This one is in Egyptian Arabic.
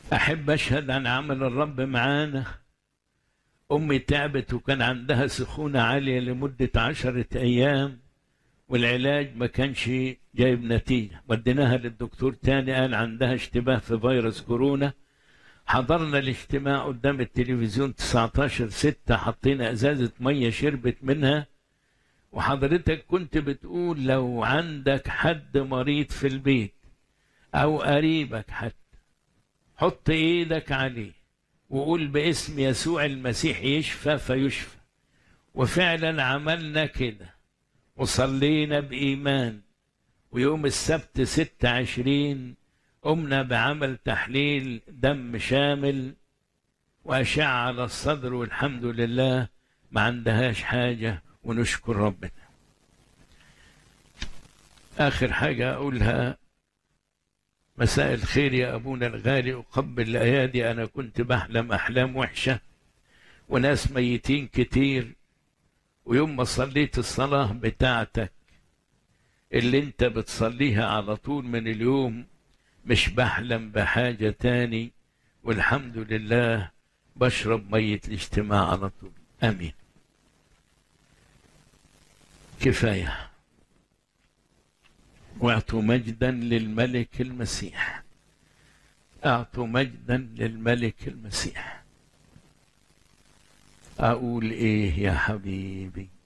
أحب أشهد عن عمل الرب معانا أمي تعبت وكان عندها سخونة عالية لمدة عشرة أيام والعلاج ما كانش جايب نتيجة وديناها للدكتور تاني قال عندها اشتباه في فيروس كورونا حضرنا الاجتماع قدام التلفزيون 19 ستة حطينا ازازة مية شربت منها وحضرتك كنت بتقول لو عندك حد مريض في البيت او قريبك حتى حط ايدك عليه وقول باسم يسوع المسيح يشفى فيشفى وفعلا عملنا كده وصلينا بإيمان ويوم السبت ستة عشرين قمنا بعمل تحليل دم شامل وأشعة على الصدر والحمد لله ما عندهاش حاجة ونشكر ربنا آخر حاجة أقولها مساء الخير يا أبونا الغالي أقبل الأيادي أنا كنت بحلم أحلام وحشة وناس ميتين كتير ويوم ما صليت الصلاة بتاعتك اللي انت بتصليها على طول من اليوم مش بحلم بحاجة تاني والحمد لله بشرب مية الاجتماع على طول امين كفاية واعطوا مجدا للملك المسيح اعطوا مجدا للملك المسيح اقول ايه يا حبيبي